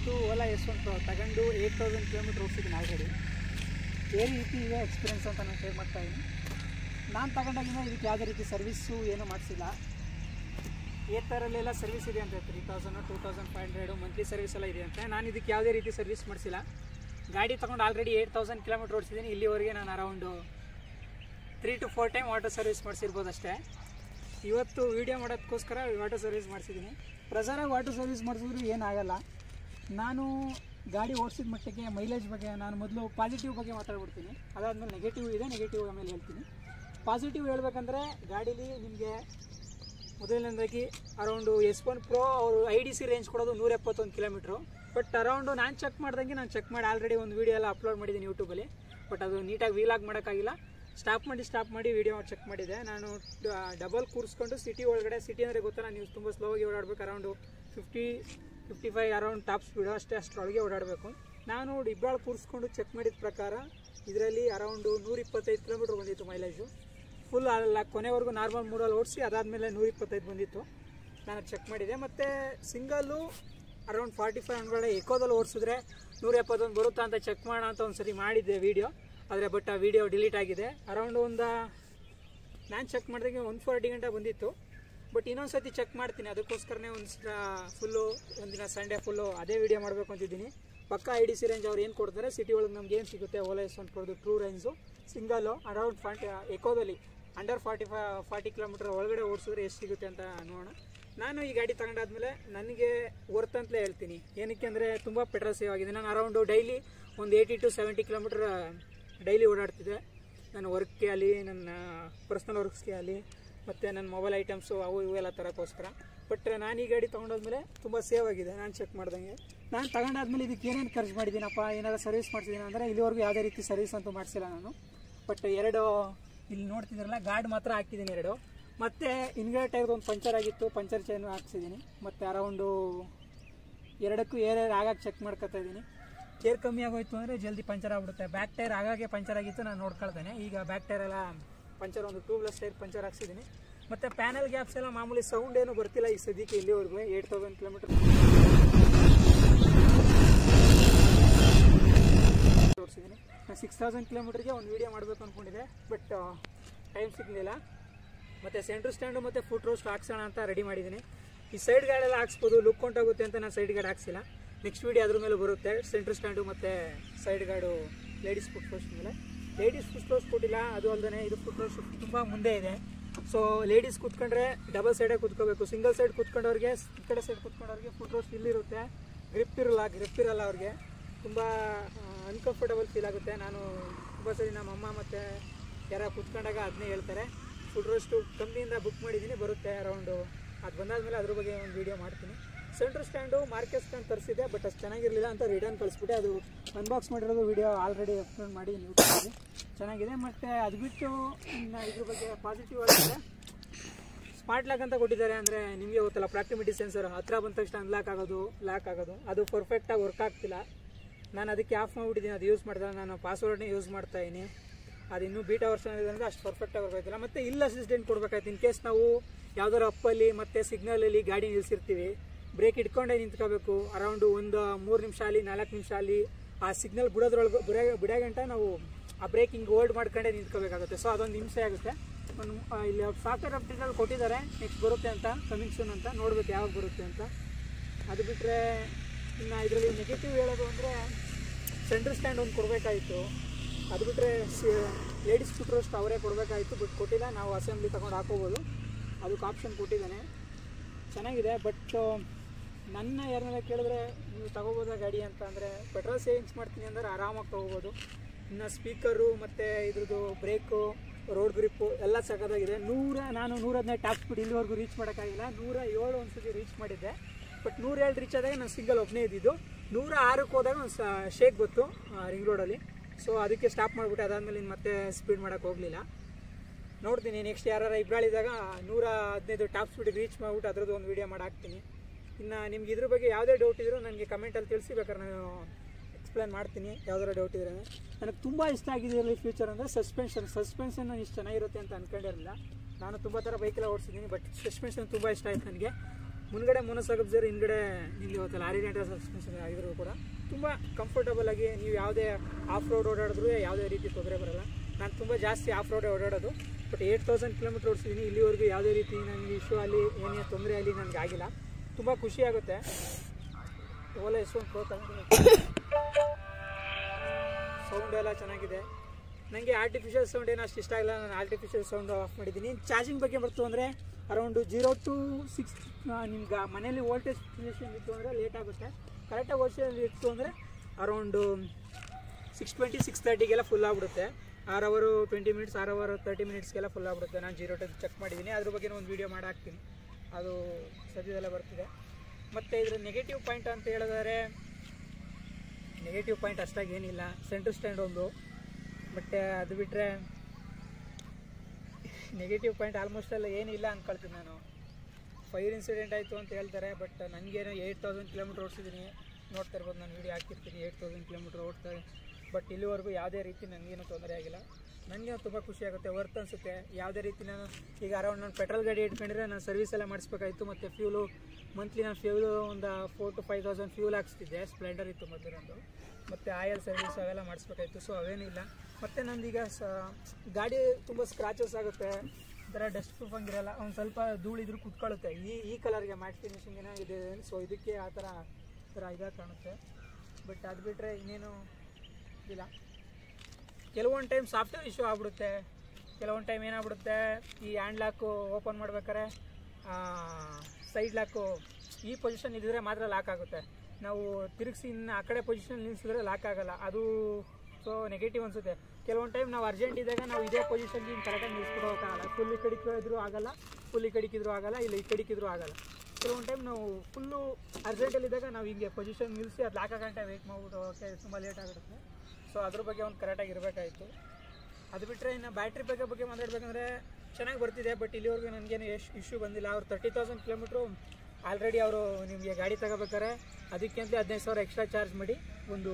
ಇವತ್ತು Ola S one ತಗೊಂಡು eight thousand kilometre ಓಡಿಸಿದ್ದೀನಿ ಆಲ್ರೆಡಿ ಬೇರೆ ರೀತಿ ಇದೆ ಎಕ್ಸ್ಪೀರಿಯನ್ಸ್ ಅಂತ ನಾನು ಶೇರ್ ಮಾಡ್ತಾ ಇದ್ದೀನಿ ನಾನು ತಗೊಂಡಾಗಿಂದ ಇದಕ್ಕೆ ಯಾವುದೇ ರೀತಿ ಸರ್ವಿಸ್ಸು ಏನೂ ಮಾಡಿಸಿಲ್ಲ ಏಟ್ ಥರಲ್ಲೆಲ್ಲ ಸರ್ವಿಸ್ ಇದೆ ಅಂತ three thousand two thousand five hundred monthly service ಎಲ್ಲ ಇದೆ ಅಂತ ನಾನು ಇದಕ್ಕೆ ಯಾವುದೇ ರೀತಿ ಸರ್ವಿಸ್ ಮಾಡಿಸಿಲ್ಲ ಗಾಡಿ ತೊಗೊಂಡು ಆಲ್ರೆಡಿ ಏಯ್ಟ್ ತೌಸಂಡ್ ಕಿಲೋಮೀಟ್ರ್ ಓಡಿಸಿದ್ದೀನಿ ಇಲ್ಲಿವರೆಗೆ ನಾನು around three to four time water service ಮಾಡಿಸಿರ್ಬೋದು ಅಷ್ಟೇ ಇವತ್ತು ವೀಡಿಯೋ ಮಾಡೋದಕ್ಕೋಸ್ಕರ ವಾಟರ್ ಸರ್ವಿಸ್ ಮಾಡಿಸಿದ್ದೀನಿ ಪ್ರೆಸರಾಗಿ ವಾಟರ್ ಸರ್ವಿಸ್ ಮಾಡಿಸಿದ್ರು ಏನಾಗಲ್ಲ ನಾನು ಗಾಡಿ ಓಡಿಸಿದ ಮಟ್ಟಿಗೆ ಮೈಲೇಜ್ ಬಗ್ಗೆ ನಾನು ಮೊದಲು ಪಾಸಿಟಿವ್ ಬಗ್ಗೆ ಮಾತಾಡ್ಬಿಡ್ತೀನಿ ಅದಾದಮೇಲೆ ನೆಗೆಟಿವ್ ಇದೆ ನೆಗೆಟಿವ್ ಆಮೇಲೆ ಹೇಳ್ತೀನಿ ಪಾಸಿಟಿವ್ ಹೇಳ್ಬೇಕಂದ್ರೆ ಗಾಡೀಲಿ ನಿಮಗೆ ಮೊದಲನೇದಾಗಿ ಅರೌಂಡು ಎಸ್ ಒನ್ ಪ್ರೋ ಅವರು ಐ ಡಿ ಸಿ ರೇಂಜ್ ಕೊಡೋದು ನೂರ ಎಪ್ಪತ್ತೊಂದು ಕಿಲೋಮೀಟ್ರು ಬಟ್ ಅರೌಂಡು ನಾನು ಚೆಕ್ ಮಾಡ್ದಂಗೆ ನಾನು ಚೆಕ್ ಮಾಡಿ ಆಲ್ರೆಡಿ ಒಂದು ವೀಡಿಯೋ ಎಲ್ಲ ಅಪ್ಲೋಡ್ ಮಾಡಿದ್ದೀನಿ ಯೂಟ್ಯೂಬಲ್ಲಿ ಬಟ್ ಅದು ನೀಟಾಗಿ ವೀಲಾಗ್ ಮಾಡೋಕ್ಕಾಗಿಲ್ಲ ಸ್ಟಾಪ್ ಮಾಡಿ ಸ್ಟಾಪ್ ಮಾಡಿ ವೀಡಿಯೋ ಚೆಕ್ ಮಾಡಿದೆ ನಾನು ಡಬಲ್ ಕೂರಿಸ್ಕೊಂಡು ಸಿಟಿ ಒಳಗಡೆ ಸಿಟಿ ಅಂದರೆ ಗೊತ್ತಲ್ಲ ನೀವು ತುಂಬ ಸ್ಲೋವಾಗಿ ಓಡಾಡಬೇಕು around fifty fifty five around top speed ಅಷ್ಟೇ ಅಷ್ಟರೊಳಗೆ ಓಡಾಡಬೇಕು ನಾನು ಇಬ್ಬಾಳು ಕೂರಿಸ್ಕೊಂಡು ಚೆಕ್ ಮಾಡಿದ ಪ್ರಕಾರ ಇದರಲ್ಲಿ ಅರೌಂಡು ನೂರ ಇಪ್ಪತ್ತೈದು ಕಿಲೋಮೀಟ್ರ್ ಬಂದಿತ್ತು ಮೈಲೇಜು ಫುಲ್ ಅಲ್ಲ ಕೊನೆವರೆಗೂ ನಾರ್ಮಲ್ ಮೂಡಲ್ಲಿ ಓಡಿಸಿ ಅದಾದಮೇಲೆ ನೂರ ಇಪ್ಪತ್ತೈದು ಬಂದಿತ್ತು ನಾನು ಚೆಕ್ ಮಾಡಿದೆ ಮತ್ತು single around forty five hundred ಎಕೋದಲ್ಲಿ ಓಡಿಸಿದ್ರೆ ನೂರ ಎಪ್ಪತ್ತೊಂದು ಬರುತ್ತಾ ಅಂತ ಚೆಕ್ ಮಾಡೋಣ ಅಂತ ಒಂದು ಸರಿ ಮಾಡಿದ್ದೆ ವೀಡಿಯೋ ಆದರೆ ಬಟ್ ಆ ವಿಡಿಯೋ ಡಿಲೀಟ್ ಆಗಿದೆ ಅರೌಂಡ್ ಒಂದು ನಾನು ಚೆಕ್ ಮಾಡಿದಾಗ ಒಂದು ಫಾರ್ಟಿ ಗಂಟೆ ಬಂದಿತ್ತು ಬಟ್ ಇನ್ನೊಂದು ಸತಿ ಚೆಕ್ ಮಾಡ್ತೀನಿ ಅದಕ್ಕೋಸ್ಕರನೇ ಒಂದು ಫುಲ್ಲು ಒಂದಿನ ಸಂಡೇ ಫುಲ್ಲು ಅದೇ ವಿಡಿಯೋ ಮಾಡಬೇಕು ಅಂತಿದ್ದೀನಿ ಪಕ್ಕ ಐ ಡಿ ಸಿ ರೇಂಜ್ ಅವ್ರು ಏನು ಕೊಡ್ತಾರೆ ಸಿಟಿ ಒಳಗೆ ನಮ್ಗೆ ಏನು ಸಿಗುತ್ತೆ ಓಲಾ ಎಸ್ ಅಂತ ಕೊಡೋದು true range single around forty ಎಕೋದಲ್ಲಿ under forty five forty kilometre ಒಳಗಡೆ ಓಡಿಸಿದ್ರೆ ಎಷ್ಟು ಸಿಗುತ್ತೆ ಅಂತ ನೋಡೋಣ ನಾನು ಈ ಗಾಡಿ ತಗೊಂಡಾದ್ಮೇಲೆ ನನಗೆ ವರ್ತ್ ಅಂತಲೇ ಹೇಳ್ತೀನಿ ಏನಕ್ಕೆ ಅಂದರೆ ತುಂಬ ಪೆಟ್ರೋಲ್ ಸೇವ್ ಆಗಿದೆ ನಾನು ಅರೌಂಡು ಡೈಲಿ ಒಂದು eighty to seventy kilometre daily ಓಡಾಡ್ತಿದ್ದೆ ನನ್ನ ವರ್ಕ್ಗೆ ಆಗಲಿ ನನ್ನ ಪರ್ಸ್ನಲ್ ವರ್ಕ್ಸ್ಗೆ ಆಗಲಿ ಮತ್ತು ನನ್ನ ಮೊಬೈಲ್ ಐಟಮ್ಸು ಅವು ಇವೆಲ್ಲ ತರೋಕ್ಕೋಸ್ಕರ ಬಟ್ ನಾನು ಈ ಗಾಡಿ ತೊಗೊಂಡೋದ್ಮೇಲೆ ತುಂಬ ಸೇವ್ ಆಗಿದೆ ನಾನು ಚೆಕ್ ಮಾಡ್ದಂಗೆ ನಾನು ತಗೊಂಡಾದ್ಮೇಲೆ ಇದಕ್ಕೆ ಏನೇನು ಖರ್ಚು ಮಾಡಿದ್ದೀನಪ್ಪ ಏನಾದ್ರು ಸರ್ವಿಸ್ ಮಾಡ್ತಿದ್ದೀನಿ ಅಂದರೆ ಇಲ್ಲಿವರೆಗೂ ಯಾವುದೇ ರೀತಿ ಸರ್ವಿಸ್ ಅಂತೂ ಮಾಡಿಸಿಲ್ಲ ನಾನು ಬಟ್ ಎರಡು ಇಲ್ಲಿ ನೋಡ್ತಿದ್ದೀರಲ್ಲ ಗಾರ್ಡ್ ಮಾತ್ರ ಹಾಕಿದ್ದೀನಿ ಎರಡು ಮತ್ತು ಹಿಂದ್ಗಡೆ ಟೈರ್ ಒಂದು ಪಂಚರ್ ಆಗಿತ್ತು ಪಂಚರ್ ಚೈನು ಹಾಕ್ಸಿದ್ದೀನಿ ಮತ್ತು ಅರೌಂಡು ಎರಡಕ್ಕೂ ಏರ್ ಏರ್ ಆಗಾಗ ಚೆಕ್ ಮಾಡ್ಕೊತಾ ಇದ್ದೀನಿ ಏರ್ ಕಮ್ಮಿ ಆಗೋಯ್ತು ಅಂದರೆ ಜಲ್ದಿ ಪಂಚರ್ ಆಗ್ಬಿಡುತ್ತೆ ಬ್ಯಾಕ್ ಟೈರ್ ಆಗಾಗೆ ಪಂಚರ್ ಆಗಿತ್ತು ನಾನು ನೋಡ್ಕೊಳ್ತೇನೆ ಈಗ ಬ್ಯಾಕ್ ಟೈರ್ ಎಲ್ಲ ಪಂಚರ್ ಒಂದು ಟ್ಯೂಬ್ಲೆಸ್ ಟೈರ್ ಪಂಚರ್ ಹಾಕ್ಸಿದ್ದೀನಿ ಮತ್ತು ಪ್ಯಾನಲ್ ಗ್ಯಾಪ್ಸ್ ಎಲ್ಲ ಮಾಮೂಲಿ ಸೌಂಡ್ ಏನು ಬರ್ತಿಲ್ಲ ಈ ಸದ್ಯಕ್ಕೆ ಇಲ್ಲಿವರೆಗೂ ಏಟ್ ತೌಸಂಡ್ ಕಿಲೋಮೀಟರ್ ತೋರಿಸಿದ್ದೀನಿ ನಾನು ಸಿಕ್ಸ್ ತೌಸಂಡ್ ಕಿಲೋಮೀಟ್ರಿಗೆ ಒಂದು ವೀಡಿಯೋ ಮಾಡಬೇಕು ಅಂದ್ಕೊಂಡಿದ್ದೆ ಬಟ್ ಟೈಮ್ ಸಿಗಲಿಲ್ಲ ಮತ್ತು ಸೆಂಟ್ರ್ ಸ್ಟ್ಯಾಂಡು ಮತ್ತು ಫುಟ್ ರೋಸ್ಟ್ ಹಾಕ್ಸೋಣ ಅಂತ ರೆಡಿ ಮಾಡಿದ್ದೀನಿ ಈ ಸೈಡ್ ಗಾಡೆಲ್ಲ ಹಾಕ್ಸ್ಬೋದು ಲುಕ್ ಹೊಂಟೋಗುತ್ತೆ ಅಂತ ನಾನು ಸೈಡ್ ಗಾರ್ಡ್ ಹಾಕ್ಸಿಲ್ಲ ನೆಕ್ಸ್ಟ್ ವೀಡಿಯೋ ಅದ್ರ ಮೇಲೆ ಬರುತ್ತೆ ಸೆಂಟ್ರ್ ಸ್ಟ್ಯಾಂಡು ಮತ್ತು side guard ladies foot rest ಮೇಲೆ ಲೇಡೀಸ್ ಫುಟ್ ರೋಸ್ಟ್ ಕೊಟ್ಟಿಲ್ಲ ಅದು ಅಲ್ಲದೆ ಇದು ಫುಟ್ ರೋಸ್ಟ್ ತುಂಬ ಮುಂದೆ ಇದೆ ಸೊ ಲೇಡೀಸ್ ಕೂತ್ಕೊಂಡ್ರೆ ಡಬಲ್ ಸೈಡೇ ಕೂತ್ಕೋಬೇಕು ಸಿಂಗಲ್ ಸೈಡ್ ಕೂತ್ಕೊಂಡವ್ರಿಗೆ ಈ ಕಡೆ ಸೈಡ್ ಕೂತ್ಕೊಂಡವ್ರಿಗೆ ಫುಟ್ ರೋಸ್ಟ್ ಇಲ್ಲಿರುತ್ತೆ ಗ್ರಿಪ್ ಇರಲ್ಲ ಗ್ರಿಪ್ ಇರಲ್ಲ ಅವ್ರಿಗೆ ತುಂಬ ಅನ್ಕಂಫರ್ಟಬಲ್ ಫೀಲ್ ಆಗುತ್ತೆ ನಾನು ತುಂಬ ಸರಿ ನಮ್ಮ ಅಮ್ಮ ಮತ್ತು ಯಾರು ಕೂತ್ಕೊಂಡಾಗ ಅದನ್ನೇ ಹೇಳ್ತಾರೆ ಫುಡ್ ರೋಸ್ಟು ಕಂಪ್ನಿಯಿಂದ ಬುಕ್ ಮಾಡಿದ್ದೀನಿ ಬರುತ್ತೆ ಅರೌಂಡು ಅದು ಬಂದಾದಮೇಲೆ ಅದ್ರ ಬಗ್ಗೆ ಒಂದು ವೀಡಿಯೋ ಮಾಡ್ತೀನಿ ಸೆಂಟ್ರ್ ಸ್ಟ್ಯಾಂಡು ಮಾರ್ಕೆಟ್ ಸ್ಟ್ಯಾಂಡ್ ತರಿಸಿದೆ ಬಟ್ ಅಷ್ಟು ಚೆನ್ನಾಗಿರಲಿಲ್ಲ ಅಂತ ರಿಟರ್ನ್ ಕಳಿಸ್ಬಿಟ್ಟೆ ಅದು ಅನ್ಬಾಕ್ಸ್ ಮಾಡಿರೋದು ವೀಡಿಯೋ ಆಲ್ರೆಡಿ ಅಪ್ಲೋಡ್ ಮಾಡಿ ನೀವು ಚೆನ್ನಾಗಿದೆ ಮತ್ತು ಅದು ಬಿಟ್ಟು ಇನ್ನು ಇದ್ರ ಬಗ್ಗೆ ಪಾಸಿಟಿವ್ ಆಗಿದ್ರೆ ಸ್ಮಾರ್ಟ್ ಲಾಕ್ ಅಂತ ಕೊಟ್ಟಿದ್ದಾರೆ ಅಂದರೆ ನಿಮಗೆ ಗೊತ್ತಲ್ಲ ಪ್ರಾಕ್ಟಿಮಿಟಿ ಸೆನ್ಸರ್ ಹತ್ರ ಬಂದ ತಕ್ಷಣ ಅನ್ಲಾಕ್ ಆಗೋದು ಲಾಕ್ ಆಗೋದು ಅದು ಪರ್ಫೆಕ್ಟಾಗಿ ವರ್ಕ್ ಆಗ್ತಿಲ್ಲ ನಾನು ಅದಕ್ಕೆ ಆಫ್ ಮಾಡಿಬಿಟ್ಟಿದ್ದೀನಿ ಅದು ಯೂಸ್ ಮಾಡಿದಾಗ ನಾನು ಪಾಸ್ವರ್ಡ್ನೇ ಯೂಸ್ ಮಾಡ್ತಾ ಇದ್ದೀನಿ ಅದು ಇನ್ನೂ ಬೀಟಾ ವರ್ಷನ್ ಇದೆ ಅಂದರೆ ಅಷ್ಟು ಪರ್ಫೆಕ್ಟಾಗಿ ವರ್ಕ್ ಆಗ್ತಿಲ್ಲ ಮತ್ತು ಇಲ್ಲ ಅಸಿಸ್ಟೆಂಟ್ ಕೊಡ್ಬೇಕಾಯ್ತು ಇನ್ ಕೇಸ್ ನಾವು ಯಾವ್ದಾದ್ರು ಅಪ್ಪಲ್ಲಿ ಮತ್ತು ಸಿಗ್ನಲಲ್ಲಿ ಗಾಡಿ ನಿಲ್ಲಿಸಿರ್ತೀವಿ ಬ್ರೇಕ್ ಇಟ್ಕೊಂಡೇ ನಿಂತ್ಕೋಬೇಕು ಅರೌಂಡು ಒಂದು ಮೂರು ನಿಮಿಷ ಆಗಲಿ ನಾಲ್ಕು ನಿಮಿಷ ಆಗಲಿ ಆ ಸಿಗ್ನಲ್ ಬಿಡೋದ್ರೊಳಗೆ ಬಿಡ ಬಿಡೋ ಗಂಟ ನಾವು ಆ ಬ್ರೇಕ್ ಹಿಂಗೆ ಹೋಲ್ಡ್ ಮಾಡ್ಕೊಂಡೇ ನಿಂತ್ಕೋಬೇಕಾಗುತ್ತೆ ಸೊ ಅದೊಂದು ಹಿಂಸೆ ಆಗುತ್ತೆ ಒಂದು ಆ, ಇಲ್ಲಿ ಸಾಫ್ಟ್ವೇರ್ ಅಪ್ಡೇಟಲ್ಲಿ ಕೊಟ್ಟಿದ್ದಾರೆ ನೆಕ್ಸ್ಟ್ ಬರುತ್ತೆ ಅಂತ ಕಮಿಂಗ್ ಸೂನ್ ಅಂತ ನೋಡ್ಬೇಕು ಯಾವಾಗ ಬರುತ್ತೆ ಅಂತ ಅದು ಬಿಟ್ಟರೆ ಇನ್ನು ಇದರಲ್ಲಿ ನೆಗೆಟಿವ್ ಹೇಳೋದು ಅಂದರೆ ಸೆಂಟ್ರ್ ಸ್ಟ್ಯಾಂಡ್ ಒಂದು ಕೊಡಬೇಕಾಯಿತು ಅದು ಬಿಟ್ಟರೆ ಲೇಡೀಸ್ ಫುಟ್ರೋಸ್ಟ್ ಅವರೇ ಕೊಡಬೇಕಾಯಿತು ಬಟ್ ಕೊಟ್ಟಿಲ್ಲ ನಾವು ಅಸೆಂಬ್ಲಿ ತಗೊಂಡು ಹಾಕೋಬೋದು ಅದಕ್ಕೆ ಆಪ್ಷನ್ ಕೊಟ್ಟಿದ್ದಾನೆ ಚೆನ್ನಾಗಿದೆ ಬಟ್ ನನ್ನ ಯಾರನ್ನೆಲ್ಲ ಕೇಳಿದ್ರೆ ನೀವು ತಗೋಬೋದಾ ಗಾಡಿ ಅಂತ ಅಂದರೆ ಪೆಟ್ರೋಲ್ ಸೇವಿಂಗ್ಸ್ ಮಾಡ್ತೀನಿ ಅಂದರೆ ಆರಾಮಾಗಿ ತೊಗೋಬೋದು ಇನ್ನು ಸ್ಪೀಕರು ಮತ್ತು ಇದ್ರದ್ದು ಬ್ರೇಕು ರೋಡ್ ಗ್ರಿಪ್ಪು ಎಲ್ಲ ಸಖತ್ತಾಗಿದೆ ನೂರ ನಾನು ನೂರ ಹದಿನೈದು ಟಾಪ್ ಸ್ಪೀಡ್ ಇಲ್ಲಿವರೆಗೂ ರೀಚ್ ಮಾಡೋಕ್ಕಾಗಿಲ್ಲ ನೂರ ಏಳು ಒಂದ್ಸತಿ ರೀಚ್ ಮಾಡಿದ್ದೆ ಬಟ್ ನೂರ ಏಳು ರೀಚ್ ಆದಾಗ ನಾನು ಸಿಂಗಲ್ ಒಬ್ಬನೇ ಇದ್ದಿದ್ದು ನೂರ ಆರಕ್ಕೆ ಹೋದಾಗ ಒಂದು ಶೇಕ್ ಗೊತ್ತು ರಿಂಗ್ ರೋಡಲ್ಲಿ ಸೊ ಅದಕ್ಕೆ ಸ್ಟಾಪ್ ಮಾಡಿಬಿಟ್ಟೆ ಅದಾದಮೇಲೆ ಇನ್ನು ಮತ್ತೆ ಸ್ಪೀಡ್ ಮಾಡೋಕ್ಕೆ ಹೋಗಲಿಲ್ಲ ನೋಡ್ತೀನಿ ನೆಕ್ಸ್ಟ್ ಯಾರು ಇಬ್ಬರಾಳಿದಾಗ ನೂರ ಹದಿನೈದು ಟಾಪ್ ಸ್ಪೀಡ್ ರೀಚ್ ಮಾಡಿಬಿಟ್ಟು ಅದ್ರದ್ದು ಒಂದು ವೀಡಿಯೋ ಮಾಡಿ ಹಾಕ್ತೀನಿ ಇನ್ನು ನಿಮ್ಗೆ ಇದ್ರ ಬಗ್ಗೆ ಯಾವುದೇ ಡೌಟ್ ಇದ್ರೂ ನನಗೆ ಕಮೆಂಟಲ್ಲಿ ತಿಳಿಸಿ ಬೇಕಾದ್ರೆ ನಾನು ಎಕ್ಸ್ಪ್ಲೇನ್ ಮಾಡ್ತೀನಿ ಯಾವ್ದಾರ ಡೌಟ್ ಇದ್ರೆ ನನಗೆ ತುಂಬ ಇಷ್ಟ ಆಗಿದೆ ಇದರಲ್ಲಿ ಫ್ಯೂಚರ್ ಅಂದರೆ ಸಸ್ಪೆನ್ಷನ್ ಸಸ್ಪೆನ್ಷನ್ ಇಷ್ಟು ಚೆನ್ನಾಗಿರುತ್ತೆ ಅಂತ ಅಂದ್ಕೊಂಡಿರಲಿಲ್ಲ ನಾನು ತುಂಬ ಥರ ಬೈಕೆಲ್ಲ ಓಡಿಸಿದ್ದೀನಿ ಬಟ್ ಸಸ್ಪೆನ್ಷನ್ ತುಂಬ ಇಷ್ಟ ಆಯ್ತು ನನಗೆ ಮುಂದ್ಗಡೆ ಮೊನೋಸಗಬ್ಸರ್ ಹಿಂದ್ಗಡೆ ನಿಮಗೆ ಇವತ್ತು ಆರಿನೆಂಟರ್ ಸಸ್ಪೆನ್ಷನ್ ಆಗಿದ್ರು ಕೂಡ ತುಂಬ ಕಂಫರ್ಟಬಲ್ ಆಗಿ ನೀವು ಯಾವುದೇ ಆಫ್ ರೋಡ್ ಓಡಾಡಿದ್ರು ಯಾವುದೇ ರೀತಿ ತೊಂದರೆ ಬರಲ್ಲ ನಾನು ತುಂಬ ಜಾಸ್ತಿ ಆಫ್ ರೋಡ್ ಓಡಾಡೋದು ಬಟ್ ಏಯ್ಟ್ ತೌಸಂಡ್ ಕಿಲೋಮೀಟರ್ ಓಡಿಸಿದ್ದೀನಿ ಇಲ್ಲಿವರೆಗೂ ಯಾವುದೇ ರೀತಿ ನನಗೆ ಇಶ್ಯೂ ಅಲ್ಲಿ ಏನೇ ತೊಂದರೆ ಅಲ್ಲಿ ನನಗೆ ಆಗಿಲ್ಲ ತುಂಬ ಖುಷಿ ಆಗುತ್ತೆ ಓಲಾ ಎಷ್ಟೊಂದು ಪ್ರೋ ತಗೊಂಡು ಸೌಂಡ್ ಎಲ್ಲ ಚೆನ್ನಾಗಿದೆ ನನಗೆ ಆರ್ಟಿಫಿಷಿಯಲ್ ಸೌಂಡ್ ಏನು ಅಷ್ಟು ಇಷ್ಟ ಆಗಿಲ್ಲ ನಾನು ಆರ್ಟಿಫಿಷಿಯಲ್ ಸೌಂಡ್ ಆಫ್ ಮಾಡಿದ್ದೀನಿ ಚಾರ್ಜಿಂಗ್ ಬಗ್ಗೆ ಬರ್ತು ಅಂದರೆ ಅರೌಂಡು ಜೀರೋ ಟು ಸಿಕ್ಸ್ ನಿಮ್ಗೆ ಮನೇಲಿ ವೋಲ್ಟೇಜ್ ಸಿಚುವೇಷನ್ ಇತ್ತು ಅಂದರೆ ಲೇಟ್ ಆಗುತ್ತೆ ಕರೆಕ್ಟಾಗಿ ವೋಲ್ಟೇಜ್ ಇತ್ತು ಅಂದರೆ ಅರೌಂಡು ಸಿಕ್ಸ್ ಟ್ವೆಂಟಿ ಸಿಕ್ಸ್ ತರ್ಟಿಗೆಲ್ಲ ಫುಲ್ ಆಗಿಬಿಡುತ್ತೆ ಆರು ಅವರು ಟ್ವೆಂಟಿ ಮಿನಿಟ್ಸ್ ಆರು ಅವರ್ ತರ್ಟಿ ಮಿನಿಟ್ಸ್ಗೆಲ್ಲ ಫುಲ್ ಆಗಿಬಿಡುತ್ತೆ ನಾನು ಜೀರೋ ಟು ಚೆಕ್ ಮಾಡಿದ್ದೀನಿ ಅದ್ರ ಬಗ್ಗೆ ಒಂದು ವೀಡಿಯೋ ಮಾಡಿ ಹಾಕ್ತೀನಿ ಅದು ಸದ್ಯದಲ್ಲೇ ಬರ್ತಿದೆ ಮತ್ತು ಇದ್ರ ನೆಗೆಟಿವ್ ಪಾಯಿಂಟ್ ಅಂತ ಹೇಳಿದರೆ ನೆಗೆಟಿವ್ ಪಾಯಿಂಟ್ ಅಷ್ಟಾಗಿ ಏನಿಲ್ಲ ಸೆಂಟ್ರ್ ಸ್ಟ್ಯಾಂಡ್ ಒಂದು ಬಟ್ ಅದು ಬಿಟ್ಟರೆ ನೆಗೆಟಿವ್ ಪಾಯಿಂಟ್ ಆಲ್ಮೋಸ್ಟ್ ಎಲ್ಲ ಏನಿಲ್ಲ ಅಂದ್ಕೊಳ್ತೀನಿ ನಾನು ಫೈರ್ ಇನ್ಸಿಡೆಂಟ್ ಆಯಿತು ಅಂತ ಹೇಳ್ತಾರೆ ಬಟ್ ನನಗೇನು ಏಯ್ಟ್ ತೌಸಂಡ್ ಕಿಲೋಮೀಟ್ರ್ ಓಡಿಸಿದ್ದೀನಿ ನೋಡ್ತಾ ಇರ್ಬೋದು ನಾನು ವೀಡಿಯೋ ಹಾಕಿರ್ತೀನಿ ಏಯ್ಟ್ ತೌಸಂಡ್ ಕಿಲೋಮೀಟ್ರ್ ಓಡ್ತಾರೆ ಬಟ್ ಇಲ್ಲಿವರೆಗೂ ಯಾವುದೇ ರೀತಿ ನನಗೇನು ತೊಂದರೆ ಆಗಿಲ್ಲ ನನಗೆ ತುಂಬ ಖುಷಿ ಆಗುತ್ತೆ ವರ್ತ್ ಅನಿಸುತ್ತೆ ಯಾವುದೇ ರೀತಿ ನಾನು ಈಗ ಅರೌಂಡ್ ನಾನು ಪೆಟ್ರೋಲ್ ಗಾಡಿ ಇಟ್ಕೊಂಡಿದ್ರೆ ನಾನು ಸರ್ವಿಸ್ ಎಲ್ಲ ಮಾಡಿಸ್ಬೇಕಾಯಿತು ಮತ್ತು ಫ್ಯೂಲು ಮಂತ್ಲಿ ನಾನು ಫ್ಯೂಲು ಒಂದು four to five thousand fuel ಹಾಕ್ಸ್ತಿದ್ದೆ ಸ್ಪ್ಲೆಂಡರ್ ಇತ್ತು ಮೊದಲು ನಂದು ಮತ್ತು ಆಯಲ್ ಸರ್ವಿಸ್ ಅವೆಲ್ಲ ಮಾಡಿಸ್ಬೇಕಾಯ್ತು ಸೊ ಅವೇನಿಲ್ಲ ಮತ್ತು ನಂದೀಗ ಸ ಗಾಡಿ ತುಂಬ ಸ್ಕ್ರಾಚಸ್ ಆಗುತ್ತೆ ಒಂಥರ ಡಸ್ಟ್ ಪ್ರೂಫ್ ಹಂಗಿರಲ್ಲ ಒಂದು ಸ್ವಲ್ಪ ಧೂಳಿದ್ರು ಕುತ್ಕೊಳ್ಳುತ್ತೆ ಈ ಈ ಕಲರ್ಗೆ ಮ್ಯಾಟ್ ಫಿನಿಶಿಂಗ್ ಏನೋ ಇದೆ ಸೊ ಇದಕ್ಕೆ ಆ ಥರ ಥರ ಇದಾಗಿ ಕಾಣುತ್ತೆ ಬಟ್ ಅದು ಬಿಟ್ಟರೆ ಇನ್ನೇನು ಇಲ್ಲ ಕೆಲವೊಂದು ಟೈಮ್ ಸಾಫ್ಟ್ವೇರ್ ಇಶ್ಯೂ ಆಗ್ಬಿಡುತ್ತೆ ಕೆಲವೊಂದು ಟೈಮ್ ಏನಾಗ್ಬಿಡುತ್ತೆ ಈ ಹ್ಯಾಂಡ್ ಲಾಕು ಓಪನ್ ಮಾಡ್ಬೇಕಾರೆ ಸೈಡ್ ಲಾಕು ಈ ಪೊಸಿಷನ್ ಇದ್ದರೆ ಮಾತ್ರ ಲಾಕ್ ಆಗುತ್ತೆ ನಾವು ತಿರುಗಿಸಿ ಇನ್ನು ಆ ಕಡೆ ಪೊಸಿಷನ್ ನಿಲ್ಲಿಸಿದ್ರೆ ಲಾಕ್ ಆಗಲ್ಲ ಅದು ಸೊ ನೆಗೆಟಿವ್ ಅನಿಸುತ್ತೆ ಕೆಲವೊಂದು ಟೈಮ್ ನಾವು ಅರ್ಜೆಂಟ್ ಇದ್ದಾಗ ನಾವು ಇದೇ ಪೊಸಿಷನ್ಗೆ ಹಿಂಗೆ ಕರೆಕ್ಟಾಗಿ ನಿಲ್ಲಿಸ್ಬಿಡೋಕ್ಕಾಗಲ್ಲ ಫುಲ್ ಈ ಕಡಿಕಿದ್ರು ಆಗಲ್ಲ ಫುಲ್ ಈ ಕಡಿಕಿದ್ರು ಆಗಲ್ಲ ಇಲ್ಲ ಈ ಕಡಿಕಿದ್ರು ಆಗಲ್ಲ ಕೆಲವೊಂದು ಟೈಮ್ ನಾವು ಫುಲ್ಲು ಅರ್ಜೆಂಟಲ್ಲಿದ್ದಾಗ ನಾವು ಹಿಂಗೆ ಪೊಸಿಷನ್ ನಿಲ್ಲಿಸಿ ಅದು ಲಾಕ್ ಗಂಟೆ ವೆಯ್ಟ್ ಮಾಡ್ಬಿಟ್ಟು ಓಕೆ ತುಂಬ ಲೇಟ್ ಆಗಿರುತ್ತೆ ಸೊ ಅದ್ರ ಬಗ್ಗೆ ಒಂದು ಕರೆಕ್ಟಾಗಿ ಇರಬೇಕಾಯಿತು ಅದು ಬಿಟ್ಟರೆ ಇನ್ನು ಬ್ಯಾಟ್ರಿ ಬ್ಯಾಕಪ್ ಬಗ್ಗೆ ಮಾತಾಡಬೇಕಂದ್ರೆ ಚೆನ್ನಾಗಿ ಬರ್ತಿದೆ ಬಟ್ ಇಲ್ಲಿವರೆಗೂ ನನಗೇನು ಎಷ್ಟು ಇಶ್ಯೂ ಬಂದಿಲ್ಲ ಅವ್ರು ತರ್ಟಿ ತೌಸಂಡ್ ಕಿಲೋಮೀಟ್ರು ಆಲ್ರೆಡಿ ಅವರು ನಿಮಗೆ ಗಾಡಿ ತಗೋಬೇಕಾರೆ ಅದಕ್ಕೆ ಅಂತ ಹದಿನೈದು ಸಾವಿರ ಎಕ್ಸ್ಟ್ರಾ ಚಾರ್ಜ್ ಮಾಡಿ ಒಂದು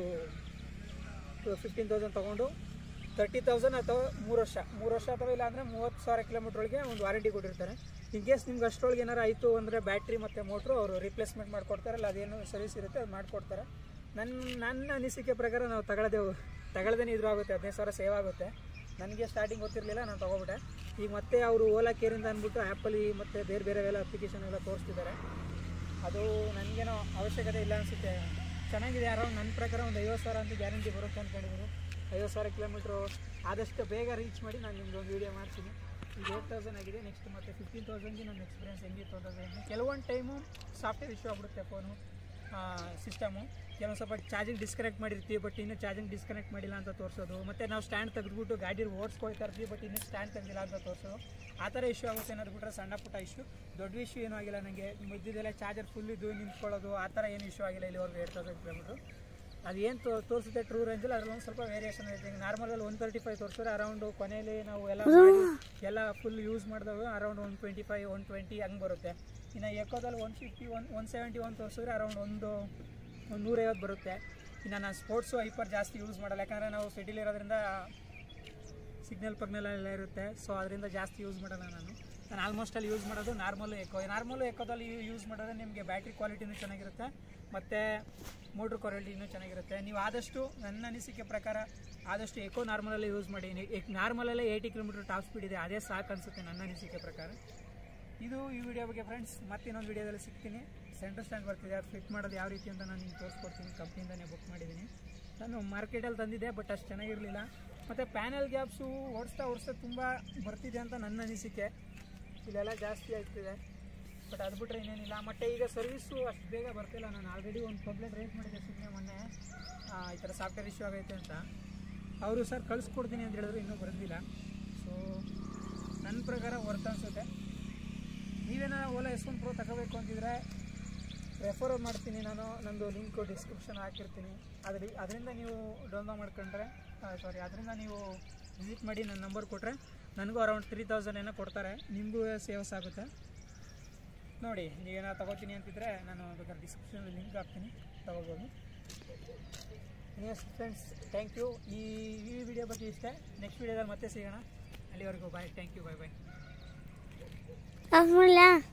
ಫಿಫ್ಟೀನ್ ತೌಸಂಡ್ ತೊಗೊಂಡು ತರ್ಟಿ ತೌಸಂಡ್ ಅಥವಾ ಮೂರು ವರ್ಷ ಮೂರು ವರ್ಷ ಅಥವಾ ಇಲ್ಲ ಅಂದರೆ ಮೂವತ್ತು ಸಾವಿರ ಕಿಲೋಮೀಟ್ರೊಳಗೆ ಒಂದು ವಾರಂಟಿ ಕೊಟ್ಟಿರ್ತಾರೆ ಇನ್ ಕೇಸ್ ನಿಮ್ಗೆ ಅಷ್ಟರೊಳಗೆ ಏನಾರು ಆಯಿತು ಅಂದರೆ ಬ್ಯಾಟ್ರಿ ಮತ್ತು ಮೋಟ್ರು ಅವರು ರಿಪ್ಲೇಸ್ಮೆಂಟ್ ಮಾಡಿಕೊಡ್ತಾರಲ್ಲ ಅದೇನು ಸರ್ವಿಸ್ ಇರುತ್ತೆ ಅದು ಮಾಡಿಕೊಡ್ತಾರೆ ನನ್ನ ನನ್ನ ಅನಿಸಿಕೆ ಪ್ರಕಾರ ನಾವು ತಗೊಳ್ಳೋದೇ ತಗೊಳ್ದೇನೆ ಇದ್ರೂ ಆಗುತ್ತೆ ಹದಿನೈದು ಸಾವಿರ ಸೇವ್ ಆಗುತ್ತೆ ನನಗೆ ಸ್ಟಾರ್ಟಿಂಗ್ ಗೊತ್ತಿರಲಿಲ್ಲ ನಾನು ತೊಗೊಬಿಟ್ಟೆ ಈಗ ಮತ್ತೆ ಅವರು ಓಲಾ ಕೇರಿಂದ ಅಂದ್ಬಿಟ್ಟು ಆ್ಯಪಲ್ಲಿ ಮತ್ತು ಬೇರೆ ಬೇರೆ ಎಲ್ಲ ಅಪ್ಲಿಕೇಶನ್ ಎಲ್ಲ ತೋರಿಸ್ತಿದ್ದಾರೆ ಅದು ನನಗೇನೋ ಅವಶ್ಯಕತೆ ಇಲ್ಲ ಅನಿಸುತ್ತೆ ಚೆನ್ನಾಗಿದೆ ಯಾರೋ ನನ್ನ ಪ್ರಕಾರ ಒಂದು ಐವತ್ತು ಸಾವಿರ ಅಂತ ಗ್ಯಾರಂಟಿ ಬರುತ್ತೆ ಅಂದ್ಕೊಂಡಿದ್ದೀನಿ ಐವತ್ತು ಸಾವಿರ ಕಿಲೋಮೀಟ್ರು ಆದಷ್ಟು ಬೇಗ ರೀಚ್ ಮಾಡಿ ನಾನು ನಿಮ್ಗೆ ಒಂದು ವೀಡಿಯೋ ಮಾಡ್ತೀನಿ ಈಗ ಏಟ್ ತೌಸಂಡ್ ಆಗಿದೆ ನೆಕ್ಸ್ಟ್ ಮತ್ತೆ ಫಿಫ್ಟೀನ್ ತೌಸಂಡ್ಗೆ ನನ್ನ ಎಕ್ಸ್ಪೀರಿಯನ್ಸ್ ಹೆಂಗಿತ್ತು ಅಂತ ಹೇಳ್ತೀನಿ ಕೆಲವೊಂದು ಟೈಮು ಸಾಫ್ಟ್ವೇರ್ ಇಶ್ಯೂ ಆಗ್ಬಿಡುತ್ತೆ ಫೋನು ಸಿಸ್ಟಮು ಕೆಲವೊಂದು ಸ್ವಲ್ಪ ಚಾರ್ಜಿಂಗ್ ಡಿಸ್ಕನೆಕ್ಟ್ ಮಾಡಿರ್ತೀವಿ ಬಟ್ ಇನ್ನೂ ಚಾರ್ಜಿಂಗ್ ಡಿಸ್ಕನೆಕ್ಟ್ ಮಾಡಿಲ್ಲ ಅಂತ ತೋರಿಸೋದು ಮತ್ತು ನಾವು ಸ್ಟ್ಯಾಂಡ್ ತೆಗೆದ್ಬಿಟ್ಟು ಗಾಡಿ ಓಡಿಸ್ಕೊಳ್ತಾ ಇರ್ತೀವಿ ಬಟ್ ಇನ್ನೂ ಸ್ಟ್ಯಾಂಡ್ ತೆಗೆದಿಲ್ಲ ಅಂತ ತೋರಿಸೋದು ಆ ಥರ ಇಶ್ಯೂ ಆಗುತ್ತೆ ಏನಾದ್ರು ಬಿಟ್ಟರೆ ಸಣ್ಣ ಪುಟ್ಟ ಇಶ್ಯೂ ದೊಡ್ಡ ಇಶ್ಯೂ ಏನೂ ಆಗಿಲ್ಲ ನನಗೆ ಮಧ್ಯದಲ್ಲೇ ಚಾರ್ಜರ್ ಫುಲ್ ಇದ್ದು ನಿಂತ್ಕೊಳ್ಳೋದು ಆ ಥರ ಏನು ಇಶ್ಯೂ ಆಗಿಲ್ಲ ಇಲ್ಲಿವರೆಗೂ ಎರಡು ತೌಸಂಡ್ ಕಿಲೋಮೀಟ್ರು ಅದು ಏನು ತೋ ತೋರಿಸುತ್ತೆ ಟ್ರೂ ರೇಂಜಲ್ಲಿ ಅದ್ರಲ್ಲಿ ಒಂದು ಸ್ವಲ್ಪ ವೇರಿಯೇಷನ್ ಐತೆ ನಾರ್ಮಲಲ್ಲಿ ಒನ್ ತರ್ಟಿ ಫೈವ್ ತೋರಿಸಿದ್ರೆ ಅರೌಂಡು ಕೊನೆಯಲ್ಲಿ ನಾವು ಎಲ್ಲ ಮಾಡಿ ಎಲ್ಲ ಫುಲ್ ಯೂಸ್ ಮಾಡಿದಾಗ around one twenty five one twenty ಹಂಗೆ ಬರುತ್ತೆ ಇನ್ನು ಎಕೋದಲ್ಲಿ one fifty one one seventy one ತೋರಿಸಿದ್ರೆ ಅರೌಂಡ್ ಒಂದು ಒಂದು ನೂರೈವತ್ತು ಬರುತ್ತೆ ಇನ್ನು ನಾನು ಸ್ಪೋರ್ಟ್ಸು ಹೈಪರ್ ಜಾಸ್ತಿ ಯೂಸ್ ಮಾಡಲ್ಲ ಯಾಕಂದರೆ ನಾವು ಸಿಟಿಲಿರೋದ್ರಿಂದ ಸಿಗ್ನಲ್ ಪಗ್ನಲ್ ಎಲ್ಲ ಇರುತ್ತೆ ಸೊ ಅದರಿಂದ ಜಾಸ್ತಿ ಯೂಸ್ ಮಾಡಲ್ಲ ನಾನು ನಾನು ಆಲ್ಮೋಸ್ಟ್ ಅಲ್ಲಿ ಯೂಸ್ ಮಾಡೋದು ನಾರ್ಮಲ್ ಎಕೋ ನಾರ್ಮಲ್ ಎಕೋದಲ್ಲಿ ಯೂಸ್ ಮಾಡಿದ್ರೆ ನಿಮಗೆ ಬ್ಯಾಟ್ರಿ ಕ್ವಾಲಿಟಿನೂ ಚೆನ್ನಾಗಿರುತ್ತೆ ಮತ್ತು ಮೋಟ್ರ್ ಕ್ವಾಲಿಟಿನೂ ಚೆನ್ನಾಗಿರುತ್ತೆ ನೀವು ಆದಷ್ಟು ನನ್ನ ಅನಿಸಿಕೆ ಪ್ರಕಾರ ಆದಷ್ಟು ಎಕೋ ನಾರ್ಮಲಲ್ಲೇ ಯೂಸ್ ಮಾಡಿ ನಾರ್ಮಲಲ್ಲೇ ಏಯ್ಟಿ ಕಿಲೋಮೀಟರ್ ಟಾಪ್ ಸ್ಪೀಡ್ ಇದೆ ಅದೇ ಸಾಕು ಅನಿಸುತ್ತೆ ನನ್ನ ಅನಿಸಿಕೆ ಪ್ರಕಾರ ಇದು ಈ ವಿಡಿಯೋ ಬಗ್ಗೆ ಫ್ರೆಂಡ್ಸ್ ಮತ್ತೆ ಇನ್ನೊಂದು ವಿಡಿಯೋದಲ್ಲಿ ಸಿಗ್ತೀನಿ ಸೆಂಟರ್ ಸ್ಟ್ಯಾಂಡ್ ಬರ್ತಿದೆ ಅದು ಫಿಟ್ ಮಾಡೋದು ಯಾವ ರೀತಿ ಅಂತ ನಾನು ನಿಮ್ಗೆ ತೋರಿಸ್ಕೊಡ್ತೀನಿ ಕಂಪ್ನಿಯಿಂದನೇ ಬುಕ್ ಮಾಡಿದ್ದೀನಿ ನಾನು ಮಾರ್ಕೆಟಲ್ಲಿ ತಂದಿದ್ದೆ ಬಟ್ ಅಷ್ಟು ಚೆನ್ನಾಗಿರಲಿಲ್ಲ ಮತ್ತು ಪ್ಯಾನಲ್ ಗ್ಯಾಪ್ಸು ಓಡಿಸ್ತಾ ಓಡಿಸ್ತಾ ತುಂಬ ಬರ್ತಿದೆ ಅಂತ ನನ್ನ ಅನಿಸಿಕೆ ಇಲ್ಲೆಲ್ಲ ಜಾಸ್ತಿ ಆಗ್ತಿದೆ ಬಟ್ ಅದು ಬಿಟ್ಟರೆ ಇನ್ನೇನಿಲ್ಲ ಮತ್ತು ಈಗ ಸರ್ವಿಸು ಅಷ್ಟು ಬೇಗ ಬರ್ತಿಲ್ಲ ನಾನು ಆಲ್ರೆಡಿ ಒಂದು ಕಂಪ್ಲೇಂಟ್ ರೇಟ್ ಮಾಡಿದ್ದೆ ಸುಮ್ಮನೆ ಮೊನ್ನೆ ಆ, ಈ ಥರ ಸಾಫ್ಟ್ವೇರ್ ಇಶ್ಯೂ ಆಗೈತೆ ಅಂತ ಅವರು ಸರ್ ಕಳಿಸ್ಕೊಡ್ತೀನಿ ಅಂತ ಹೇಳಿದ್ರು ಇನ್ನೂ ಬಂದಿಲ್ಲ ಸೊ ನನ್ನ ಪ್ರಕಾರ ವರ್ತ್ ಅನಿಸುತ್ತೆ ನೀವೇನಾರ ಓಲಾ ಎಸ್ ಒನ್ ಪ್ರೋ ತಗೋಬೇಕು ಅಂತಿದ್ರೆ ರೆಫರ್ ಮಾಡ್ತೀನಿ ನಾನು ನಂದು ಲಿಂಕು ಡಿಸ್ಕ್ರಿಪ್ಷನ್ ಹಾಕಿರ್ತೀನಿ ಅದ್ರ ಅದರಿಂದ ನೀವು ಡೌನ್ಲೋಡ್ ಮಾಡ್ಕೊಂಡ್ರೆ ಸಾರಿ ಅದರಿಂದ ನೀವು ವಿಸಿಟ್ ಮಾಡಿ ನನ್ನ ನಂಬರ್ ಕೊಟ್ಟರೆ ನನಗೂ ಅರೌಂಡ್ ತ್ರೀ ತೌಸಂಡ್ ಏನೋ ಕೊಡ್ತಾರೆ ನಿಮಗೂ ಸೇವ್ಸ್ ಆಗುತ್ತೆ ನೋಡಿ ನೀವೇನೋ ತಗೋತೀನಿ ಅಂತಿದ್ರೆ ನಾನು ಬೇಕಾದ್ರೆ ಡಿಸ್ಕ್ರಿಪ್ಷನಲ್ಲಿ ಲಿಂಕ್ ಹಾಕ್ತೀನಿ ತಗೋಬೋದು ಎಸ್ ಫ್ರೆಂಡ್ಸ್ ಥ್ಯಾಂಕ್ ಯು ಈ ಈ ವಿಡಿಯೋ ಬಗ್ಗೆ ಇಷ್ಟೇ ನೆಕ್ಸ್ಟ್ ವಿಡಿಯೋದಲ್ಲಿ ಮತ್ತೆ ಸಿಗೋಣ ಅಲ್ಲಿವರೆಗೂ bye thank you bye bye off ಮಾಡಲಾ